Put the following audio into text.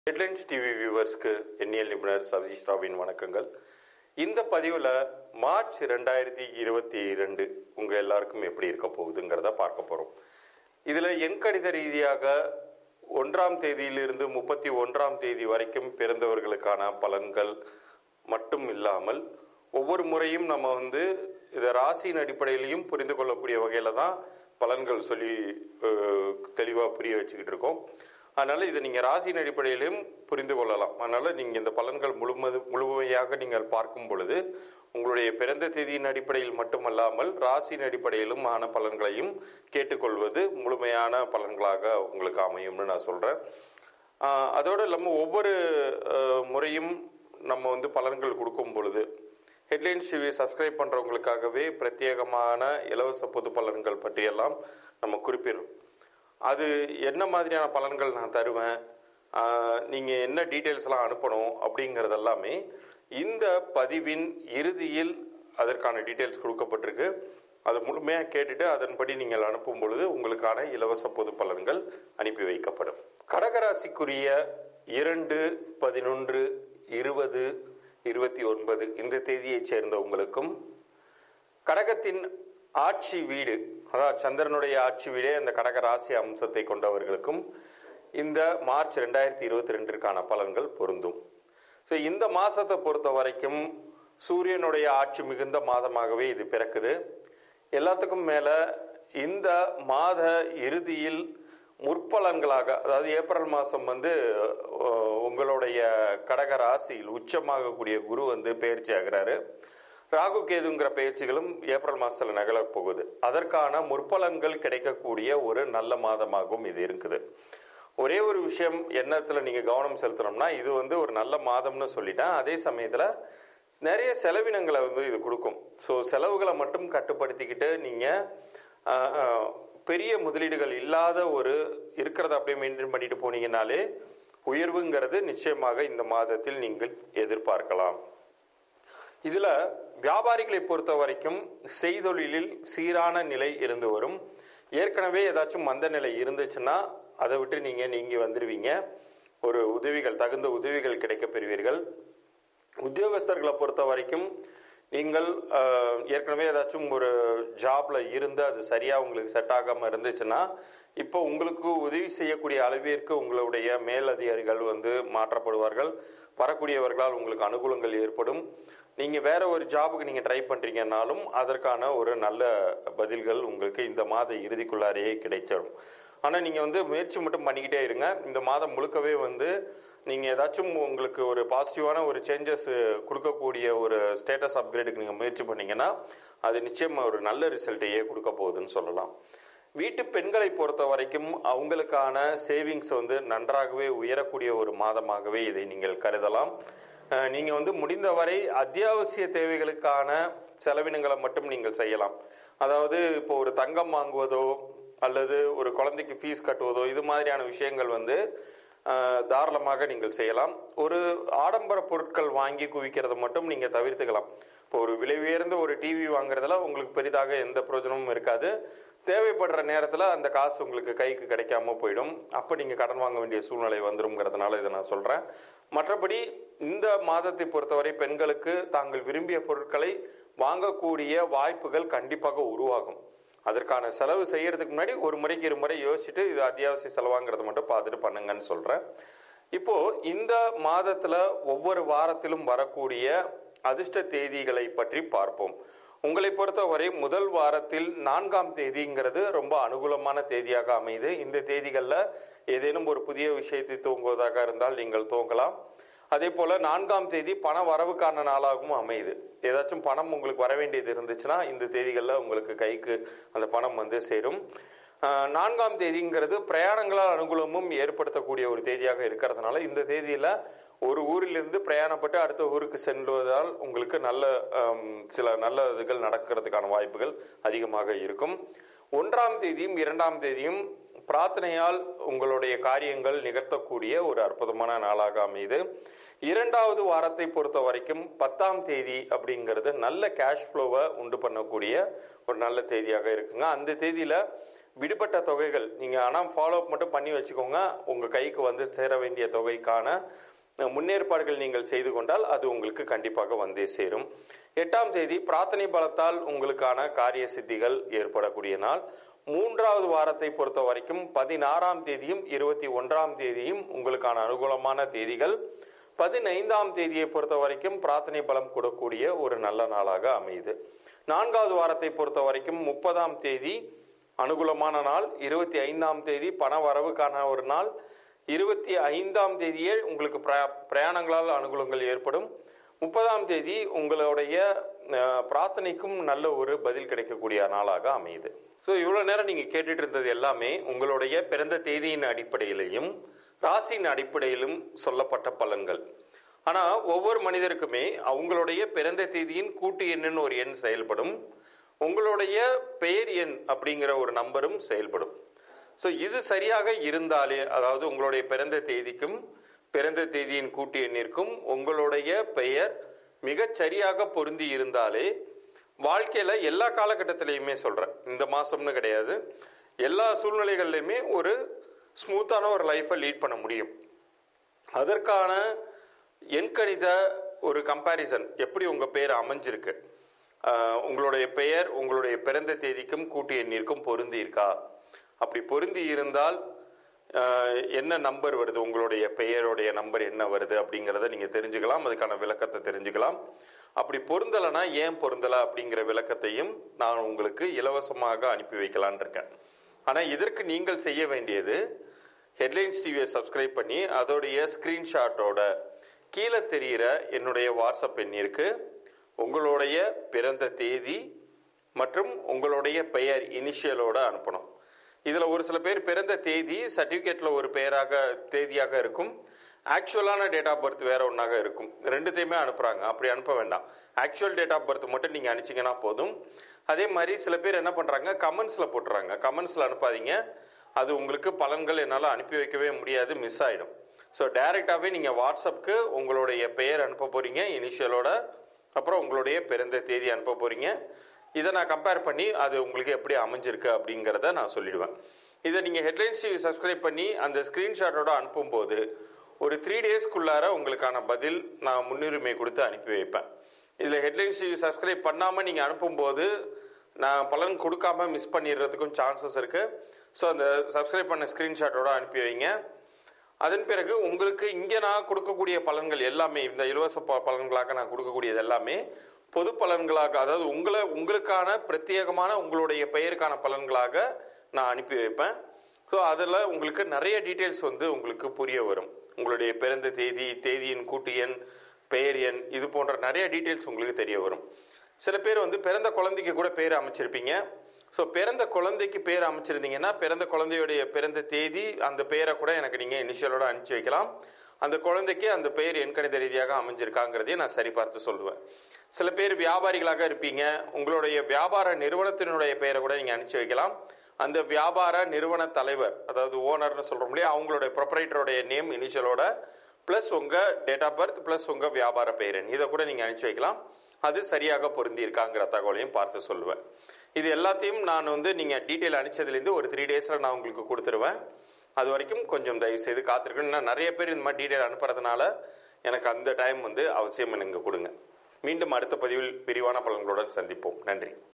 headlines TV வியூவர்ஸ்க்கு எண்ணியல் நிபுணர் சதீஷ் ராவின் வணக்கங்கள் இந்த பதிவில் மார்ச் ரெண்டாயிரத்தி இருபத்தி ரெண்டு உங்கள் எல்லாருக்கும் எப்படி இருக்க போகுதுங்கிறத பார்க்க போகிறோம் இதில் எண்கணித ரீதியாக ஒன்றாம் தேதியிலிருந்து முப்பத்தி ஒன்றாம் தேதி வரைக்கும் பிறந்தவர்களுக்கான பலன்கள் மட்டும் இல்லாமல் ஒவ்வொரு முறையும் நம்ம வந்து இதை ராசியின் அடிப்படையிலையும் புரிந்து கொள்ளக்கூடிய வகையில் தான் பலன்கள் சொல்லி தெளிவாக புரிய வச்சுக்கிட்டு இருக்கோம் அதனால் இதை நீங்கள் ராசியின் அடிப்படையிலையும் புரிந்து கொள்ளலாம் அதனால் நீங்கள் இந்த பலன்கள் முழுமது முழுமையாக நீங்கள் பார்க்கும் பொழுது உங்களுடைய பிறந்த தேதியின் அடிப்படையில் மட்டுமல்லாமல் ராசியின் அடிப்படையிலும் ஆன பலன்களையும் கேட்டுக்கொள்வது முழுமையான பலன்களாக உங்களுக்கு அமையும்னு நான் சொல்கிறேன் அதோடு இல்லாமல் ஒவ்வொரு அஹ், முறையும் நம்ம வந்து பலன்கள் கொடுக்கும் பொழுது ஹெட்லைன்ஸ் டிவி சப்ஸ்கிரைப் பண்ணுறவங்களுக்காகவே பிரத்யேகமான இலவச பொது பலன்கள் பற்றியெல்லாம் நம்ம குறிப்பிடுறோம் அது என்ன மாதிரியான பலன்கள் நான் தருவேன் நீங்கள் என்ன டீட்டெயில்ஸ்லாம் அனுப்பணும் அப்படிங்கிறது எல்லாமே இந்த பதிவின் இறுதியில் அதற்கான டீட்டெயில்ஸ் கொடுக்கப்பட்டிருக்கு அதை முழுமையாக கேட்டுட்டு அதன்படி நீங்கள் அனுப்பும் பொழுது உங்களுக்கான இலவச பொது பலன்கள் அனுப்பி வைக்கப்படும் கடகராசிக்குரிய இரண்டு பதினொன்று இருபது இருபத்தி ஒன்பது இந்த தேதியைச் சேர்ந்த உங்களுக்கும் கடகத்தின் ஆட்சி வீடு அதாவது சந்திரனுடைய ஆட்சி வீடே அந்த கடக ராசி அம்சத்தை கொண்டவர்களுக்கும் இந்த மார்ச் ரெண்டாயிரத்தி இருபத்தி ரெண்டிற்கான பலன்கள் பொருந்தும் ஸோ இந்த மாசத்தை பொறுத்த வரைக்கும் சூரியனுடைய ஆட்சி மிகுந்த மாதமாகவே இது பிறக்குது எல்லாத்துக்கும் மேல இந்த மாத இறுதியில் முற்பலன்களாக அதாவது ஏப்ரல் மாதம் வந்து அஹ், உங்களுடைய கடக ராசியில் உச்சமாகக்கூடிய குரு வந்து பயிற்சி ஆகிறாரு ராகு கேதுங்கிற பயிற்சிகளும் ஏப்ரல் மாதத்தில் நிகழப் போகுது அதற்கான முற்பலன்கள் கிடைக்கக்கூடிய ஒரு நல்ல மாதமாகவும் இது இருக்குது ஒரே ஒரு விஷயம் என்னத்துல நீங்க கவனம் செலுத்தணும்னா இது வந்து ஒரு நல்ல மாதம்னு சொல்லிட்டேன் அதே சமயத்துல நிறைய செலவினங்களை வந்து இது கொடுக்கும் ஸோ செலவுகளை மட்டும் கட்டுப்படுத்திக்கிட்டு நீங்க ஆஹ், ஆஹ், பெரிய முதலீடுகள் இல்லாத ஒரு இருக்கிறத அப்படியே மெயின்டைன் பண்ணிட்டு போனீங்கனாலே உயர்வுங்கிறது நிச்சயமாக இந்த மாதத்தில் நீங்கள் எதிர்பார்க்கலாம் இதுல வியாபாரிகளை பொறுத்த வரைக்கும் செய்தொழிலில் சீரான நிலை இருந்து வரும் ஏற்கனவே ஏதாச்சும் மந்த நிலை இருந்துச்சுன்னா அதை விட்டு நீங்க நீங்கி வந்துடுவீங்க ஒரு உதவிகள் தகுந்த உதவிகள் கிடைக்கப் பெறுவீர்கள் உத்தியோகஸ்தர்களை பொறுத்த வரைக்கும் நீங்கள் அஹ், ஏற்கனவே ஏதாச்சும் ஒரு ஜாப்ல இருந்து அது சரியா உங்களுக்கு செட் ஆகாம இருந்துச்சுன்னா இப்போ உங்களுக்கு உதவி செய்யக்கூடிய அளவிற்கு உங்களுடைய மேலதிகாரிகள் வந்து மாற்றப்படுவார்கள் வரக்கூடியவர்களால் உங்களுக்கு அனுகூலங்கள் ஏற்படும் நீங்க வேற ஒரு ஜாபுக்கு நீங்க ட்ரை பண்றீங்கன்னாலும் அதற்கான ஒரு நல்ல பதில்கள் உங்களுக்கு இந்த மாத இறுதிக்குள்ளாரையே கிடைச்சிடும் ஆனா நீங்க வந்து முயற்சி மட்டும் பண்ணிக்கிட்டே இருங்க இந்த மாதம் முழுக்கவே வந்து நீங்க ஏதாச்சும் உங்களுக்கு ஒரு பாசிட்டிவான ஒரு சேஞ்சஸ் கொடுக்கக்கூடிய ஒரு ஸ்டேட்டஸ் அப்கிரேடுக்கு நீங்க முயற்சி பண்ணீங்கன்னா அது நிச்சயமா ஒரு நல்ல ரிசல்ட்டையே கொடுக்க போகுதுன்னு சொல்லலாம் வீட்டு பெண்களை பொறுத்த வரைக்கும் அவங்களுக்கான சேவிங்ஸ் வந்து நன்றாகவே உயரக்கூடிய ஒரு மாதமாகவே இதை நீங்கள் கருதலாம் அஹ் நீங்க வந்து முடிந்தவரை அத்தியாவசிய தேவைகளுக்கான செலவினங்களை மட்டும் நீங்கள் செய்யலாம் அதாவது இப்போ ஒரு தங்கம் வாங்குவதோ அல்லது ஒரு குழந்தைக்கு ஃபீஸ் கட்டுவதோ இது மாதிரியான விஷயங்கள் வந்து அஹ், தாராளமாக நீங்கள் செய்யலாம் ஒரு ஆடம்பர பொருட்கள் வாங்கி குவிக்கிறத மட்டும் நீங்க தவிர்த்துக்கலாம் இப்போ ஒரு விலை உயர்ந்த ஒரு டிவி வாங்குறதுல உங்களுக்கு பெரிதாக எந்த பிரயோஜனமும் இருக்காது தேவைப்படுற நேரத்துல அந்த காசு உங்களுக்கு கைக்கு கிடைக்காம போயிடும் அப்ப நீங்க கடன் வாங்க வேண்டிய சூழ்நிலை வந்துருங்கிறதுனால இதை நான் சொல்றேன் மற்றபடி இந்த மாதத்தை பொறுத்தவரை பெண்களுக்கு தாங்கள் விரும்பிய பொருட்களை வாங்கக்கூடிய வாய்ப்புகள் கண்டிப்பாக உருவாகும் அதற்கான செலவு செய்யறதுக்கு முன்னாடி ஒரு முறைக்கு இரு முறை யோசிச்சுட்டு இது அத்தியாவசிய செலவாங்கிறத மட்டும் பார்த்துட்டு பண்ணுங்கன்னு சொல்றேன் இப்போ இந்த மாதத்துல ஒவ்வொரு வாரத்திலும் வரக்கூடிய அதிர்ஷ்ட தேதிகளை பற்றி பார்ப்போம் உங்களை பொறுத்தவரை முதல் வாரத்தில் நான்காம் தேதிங்கிறது ரொம்ப அனுகூலமான தேதியாக அமையுது இந்த தேதிகளில் ஏதேனும் ஒரு புதிய விஷயத்தை துவங்குவதாக இருந்தால் நீங்கள் துவங்கலாம் அதே போல நான்காம் தேதி பண வரவுக்கான நாளாகவும் அமையுது ஏதாச்சும் பணம் உங்களுக்கு வர வேண்டியது இருந்துச்சுன்னா இந்த தேதிகளில் உங்களுக்கு கைக்கு அந்த பணம் வந்து சேரும் ஆஹ் நான்காம் தேதிங்கிறது பிரயாணங்களால் அனுகூலமும் ஏற்படுத்தக்கூடிய ஒரு தேதியாக இருக்கிறதுனால இந்த தேதியில ஒரு ஊரிலிருந்து பிரயாணப்பட்டு அடுத்த ஊருக்கு செல்வதால் உங்களுக்கு நல்ல ஆம், சில நல்ல இதுகள் நடக்கிறதுக்கான வாய்ப்புகள் அதிகமாக இருக்கும் ஒன்றாம் தேதியும் இரண்டாம் தேதியும் பிரார்த்தனையால் உங்களுடைய காரியங்கள் நிகழ்த்தக்கூடிய ஒரு அற்புதமான நாளாக அமையுது இரண்டாவது வாரத்தை பொறுத்த வரைக்கும் பத்தாம் தேதி அப்படிங்கிறது நல்ல கேஷ் ஃப்ளோவை உண்டு பண்ணக்கூடிய ஒரு நல்ல தேதியாக இருக்குங்க அந்த தேதியில விடுபட்ட தொகைகள் நீங்கள் ஆனால் ஃபாலோ அப் மட்டும் பண்ணி வச்சுக்கோங்க உங்கள் கைக்கு வந்து சேர வேண்டிய தொகைக்கான அஹ், முன்னேற்பாடுகள் நீங்கள் செய்து கொண்டால் அது உங்களுக்கு கண்டிப்பாக வந்தே சேரும் எட்டாம் தேதி பிரார்த்தனை பலத்தால் உங்களுக்கான காரிய சித்திகள் ஏற்படக்கூடிய நாள் மூன்றாவது வாரத்தை பொறுத்த வரைக்கும் பதினாறாம் தேதியும் இருபத்தி ஒன்றாம் தேதியும் உங்களுக்கான அனுகூலமான தேதிகள் பதினைந்தாம் தேதியை பொறுத்த வரைக்கும் பிரார்த்தனை பலம் கொடுக்கக்கூடிய ஒரு நல்ல நாளாக அமையுது நான்காவது வாரத்தை பொறுத்த வரைக்கும் முப்பதாம் தேதி அனுகூலமான நாள் இருபத்தி ஐந்தாம் தேதி பண வரவுக்கான ஒரு நாள் இருபத்தி ஐந்தாம் தேதியே உங்களுக்கு பிரயா- பிரயாணங்களால் அனுகூலங்கள் ஏற்படும் முப்பதாம் தேதி உங்களுடைய அஹ், பிரார்த்தனைக்கும் நல்ல ஒரு பதில் கிடைக்கக்கூடிய நாளாக அமையுது ஸோ இவ்வளோ நேரம் நீங்கள் கேட்டுட்டு இருந்தது எல்லாமே உங்களுடைய பிறந்த தேதியின் அடிப்படையிலையும் ராசியின் அடிப்படையிலும் சொல்லப்பட்ட பலன்கள் ஆனால் ஒவ்வொரு மனிதருக்குமே அவங்களுடைய பிறந்த தேதியின் கூட்டு எண்ணுன்னு ஒரு எண் செயல்படும் உங்களுடைய பெயர் எண் அப்படிங்கிற ஒரு நம்பரும் செயல்படும் ஸோ இது சரியாக இருந்தாலே அதாவது உங்களுடைய பிறந்த தேதிக்கும் பிறந்த தேதியின் கூட்டு எண்ணிற்கும் உங்களுடைய பெயர் மிகச் சரியாக பொருந்தி இருந்தாலே வாழ்க்கையில எல்லா காலகட்டத்திலையுமே சொல்றேன் இந்த மாசம்னு கிடையாது எல்லா சூழ்நிலைகள்லையுமே ஒரு ஸ்மூத்தான ஒரு லைஃப்பை லீட் பண்ண முடியும் அதற்கான எண்கணித ஒரு கம்பேரிசன் எப்படி உங்க பேர் அமைஞ்சிருக்கு ஆஹ் உங்களுடைய பெயர் உங்களுடைய பிறந்த தேதிக்கும் கூட்டு எண்ணிற்கும் பொருந்தி இருக்கா அப்படி பொருந்தி இருந்தால் ஆஹ் என்ன நம்பர் வருது உங்களுடைய பெயருடைய நம்பர் என்ன வருது அப்படிங்கிறத நீங்க தெரிஞ்சுக்கலாம் அதுக்கான விளக்கத்தை தெரிஞ்சுக்கலாம் அப்படி பொருந்தலைன்னா ஏன் பொருந்தலை அப்படிங்கிற விளக்கத்தையும் நான் உங்களுக்கு இலவசமாக அனுப்பி வைக்கலான் இருக்கேன் ஆனா இதற்கு நீங்கள் செய்ய வேண்டியது ஹெட்லைன்ஸ் டிவியை சப்ஸ்கிரைப் பண்ணி அதோடைய ஸ்கிரீன்ஷாட்டோட கீழே தெரிகிற என்னுடைய வாட்ஸ்அப் எண்ணிற்கு உங்களுடைய பிறந்த தேதி மற்றும் உங்களுடைய பெயர் இனிஷியலோட அனுப்பணும் இதுல ஒரு சில பேர் பிறந்த தேதி சர்டிபிகேட்ல ஒரு பெயராக தேதியாக இருக்கும் ஆக்சுவலான டேட் ஆஃப் பர்த் வேற ஒன்றாக இருக்கும் ரெண்டுத்தையுமே அனுப்புறாங்க அப்படி அனுப்ப வேண்டாம் ஆக்சுவல் டேட் ஆஃப் பர்த் மட்டும் நீங்க அனுப்பிச்சீங்கன்னா போதும் அதே மாதிரி சில பேர் என்ன பண்றாங்க கமெண்ட்ஸ்ல போட்டுறாங்க கமெண்ட்ஸ்ல அனுப்பாதீங்க அது உங்களுக்கு பலன்கள் என்னால் அனுப்பி வைக்கவே முடியாது மிஸ் ஆயிடும் ஸோ டைரெக்டாகவே நீங்கள் வாட்ஸ்அப்புக்கு உங்களுடைய பெயர் அனுப்ப போறீங்க இனிஷியலோட அப்புறம் உங்களுடைய பிறந்த தேதி அனுப்ப போறீங்க இதை நான் கம்பேர் பண்ணி அது உங்களுக்கு எப்படி அமைஞ்சிருக்கு அப்படிங்கிறத நான் சொல்லிடுவேன் இதை நீங்கள் ஹெட்லைன்ஸ் டிவி சப்ஸ்கிரைப் பண்ணி அந்த ஸ்க்ரீன்ஷாட்டோட அனுப்பும்போது ஒரு த்ரீ டேஸ்க்குள்ளார உங்களுக்கான பதில் நான் முன்னுரிமை கொடுத்து அனுப்பி வைப்பேன் இதில் ஹெட்லைன்ஸ் டிவி சப்ஸ்கிரைப் பண்ணாமல் நீங்கள் அனுப்பும்போது நான் பலன் கொடுக்காம மிஸ் பண்ணிடுறதுக்கும் சான்சஸ் இருக்கு ஸோ அந்த சப்ஸ்கிரைப் பண்ண ஸ்க்ரீன்ஷாட்டோட அனுப்பி வைங்க அதன் பிறகு உங்களுக்கு இங்கே நான் கொடுக்கக்கூடிய பலன்கள் எல்லாமே இந்த இலவச ப- பலன்களாக நான் கொடுக்கக்கூடியது எல்லாமே பொது பலன்களாக அதாவது உங்களை உங்களுக்கான பிரத்யேகமான உங்களுடைய பெயருக்கான பலன்களாக நான் அனுப்பி வைப்பேன் ஸோ அதில் உங்களுக்கு நிறைய டீட்டெயில்ஸ் வந்து உங்களுக்கு புரிய வரும் உங்களுடைய பிறந்த தேதி தேதியின் கூட்டு எண் பெயர் எண் இது போன்ற நிறைய டீட்டெயில்ஸ் உங்களுக்கு தெரிய வரும் சில பேர் வந்து பிறந்த குழந்தைக்கு கூட பேர் அமைச்சிருப்பீங்க ஸோ பிறந்த குழந்தைக்கு பேர் அமைச்சிருந்தீங்கன்னா பிறந்த குழந்தையுடைய பிறந்த தேதி அந்த பெயரை கூட எனக்கு நீங்கள் இனிஷியலோட அனுப்பிச்சு வைக்கலாம் அந்த குழந்தைக்கு அந்த பெயர் எண்கணித ரீதியாக அமைஞ்சிருக்காங்கிறதையும் நான் சரிபார்த்து சொல்லுவேன் சில பேர் வியாபாரிகளாக இருப்பீங்க உங்களுடைய வியாபார நிறுவனத்தினுடைய பெயரை கூட நீங்கள் அனுப்பிச்சு வைக்கலாம் அந்த வியாபார நிறுவன தலைவர் அதாவது ஓனர்னு சொல்கிறோம் இல்லையா அவங்களுடைய ப்ரொப்பரேட்டருடைய நேம் இனிஷியலோட ப்ளஸ் உங்கள் டேட் ஆஃப் பர்த் ப்ளஸ் உங்கள் வியாபார பெயரன் இதை கூட நீங்கள் அனுப்பிச்சு வைக்கலாம் அது சரியாக பொருந்தி இருக்காங்கிற தகவலையும் பார்த்து சொல்லுவேன் இது எல்லாத்தையும் நான் வந்து நீங்கள் டீட்டெயில் அனுப்பிச்சதுலேருந்து ஒரு த்ரீ டேஸில் நான் உங்களுக்கு கொடுத்துருவேன் அது வரைக்கும் கொஞ்சம் தயவு செய்து காத்திருக்கணும் நான் நிறைய பேர் இந்த மாதிரி டீட்டெயில் அனுப்புறதுனால எனக்கு அந்த டைம் வந்து அவசியம் எனக்கு கொடுங்க மீண்டும் அடுத்த பதிவில் விரிவான பலன்களுடன் சந்திப்போம் நன்றி